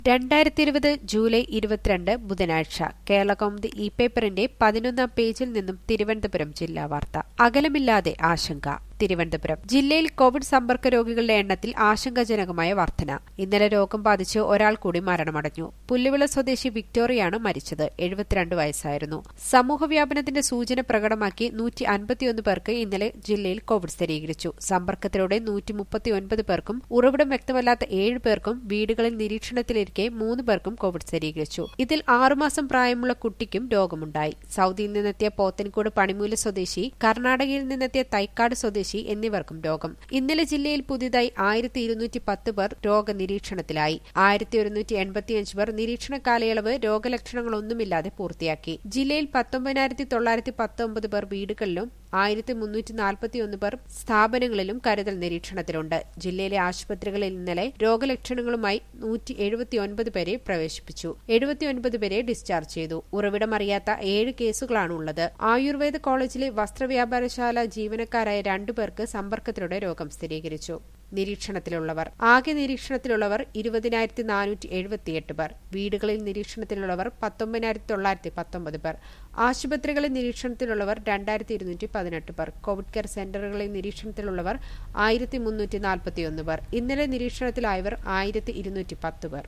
രണ്ടായിരത്തി ഇരുപത് ജൂലൈ ഇരുപത്തിരണ്ട് ബുധനാഴ്ച കേരളകൗമുദി ഇ പേപ്പറിന്റെ പതിനൊന്നാം പേജിൽ നിന്നും തിരുവനന്തപുരം ജില്ലാ വാർത്ത അകലമില്ലാതെ ആശങ്ക തിരുവനന്തപുരം ജില്ലയിൽ കോവിഡ് സമ്പർക്ക രോഗികളുടെ എണ്ണത്തിൽ ആശങ്കാജനകമായ വർധന ഇന്നലെ രോഗം ബാധിച്ച് ഒരാൾ കൂടി മരണമടഞ്ഞു പുല്ലുവിള സ്വദേശി വിക്ടോറിയാണ് മരിച്ചത് എഴുപത്തിരണ്ട് വയസ്സായിരുന്നു സമൂഹവ്യാപനത്തിന്റെ സൂചന പ്രകടമാക്കി നൂറ്റി അൻപത്തിയൊന്ന് പേർക്ക് ഇന്നലെ ജില്ലയിൽ കോവിഡ് സ്ഥിരീകരിച്ചു സമ്പർക്കത്തിലൂടെ നൂറ്റി മുപ്പത്തിയൊൻപത് പേർക്കും ഉറവിടം വ്യക്തമല്ലാത്ത ഏഴ് പേർക്കും വീടുകളിൽ നിരീക്ഷണത്തിലിരിക്കെ മൂന്ന് പേർക്കും കോവിഡ് സ്ഥിരീകരിച്ചു ഇതിൽ ആറുമാസം പ്രായമുള്ള കുട്ടിക്കും രോഗമുണ്ടായി സൌദിയിൽ നിന്നെത്തിയ പോത്തൻകോട് പണിമൂല സ്വദേശി കർണാടകയിൽ നിന്നെത്തിയ തൈക്കാട് സ്വദേശി എന്നിവർക്കും രോഗം ഇന്നലെ ജില്ലയിൽ പുതിയതായി ആയിരത്തി ഇരുന്നൂറ്റി പത്ത് പേർ രോഗനിരീക്ഷണത്തിലായി ആയിരത്തി ഒരുന്നൂറ്റി എൺപത്തിയഞ്ച് പേർ നിരീക്ഷണ കാലയളവ് രോഗലക്ഷണങ്ങളൊന്നുമില്ലാതെ പൂർത്തിയാക്കി ജില്ലയിൽ പത്തൊമ്പതിനായിരത്തി തൊള്ളായിരത്തി പത്തൊമ്പത് പേർ വീടുകളിലും ആയിരത്തി മുന്നൂറ്റി നാൽപ്പത്തിയൊന്ന് പേർ സ്ഥാപനങ്ങളിലും കരുതൽ നിരീക്ഷണത്തിലുണ്ട് ജില്ലയിലെ ആശുപത്രികളിൽ ഇന്നലെ രോഗലക്ഷണങ്ങളുമായി നൂറ്റി എഴുപത്തിയൊൻപത് പേരെ പ്രവേശിപ്പിച്ചു എഴുപത്തിയൊൻപത് പേരെ ഡിസ്ചാർജ് ചെയ്തു ഉറവിടമറിയാത്ത ഏഴ് കേസുകളാണ് ഉള്ളത് ആയുർവേദ കോളേജിലെ വസ്ത്രവ്യാപാരശാല ജീവനക്കാരായ രണ്ടുപേർക്ക് സമ്പർക്കത്തിലൂടെ രോഗം സ്ഥിരീകരിച്ചു നിരീക്ഷണത്തിലുള്ളവർ ആകെ നിരീക്ഷണത്തിലുള്ളവർ ഇരുപതിനായിരത്തി നാനൂറ്റി എഴുപത്തിയെട്ട് പേർ വീടുകളിൽ നിരീക്ഷണത്തിലുള്ളവർ പത്തൊമ്പതിനായിരത്തി തൊള്ളായിരത്തി പത്തൊമ്പത് പേർ ആശുപത്രികളിൽ നിരീക്ഷണത്തിലുള്ളവർ രണ്ടായിരത്തി ഇരുന്നൂറ്റി പതിനെട്ട് പേർ കോവിഡ് കെയർ സെന്ററുകളിൽ നിരീക്ഷണത്തിലുള്ളവർ ആയിരത്തി മുന്നൂറ്റി നാൽപ്പത്തിയൊന്ന് പേർ ഇന്നലെ നിരീക്ഷണത്തിലായവർ ആയിരത്തി ഇരുന്നൂറ്റി പത്ത് പേർ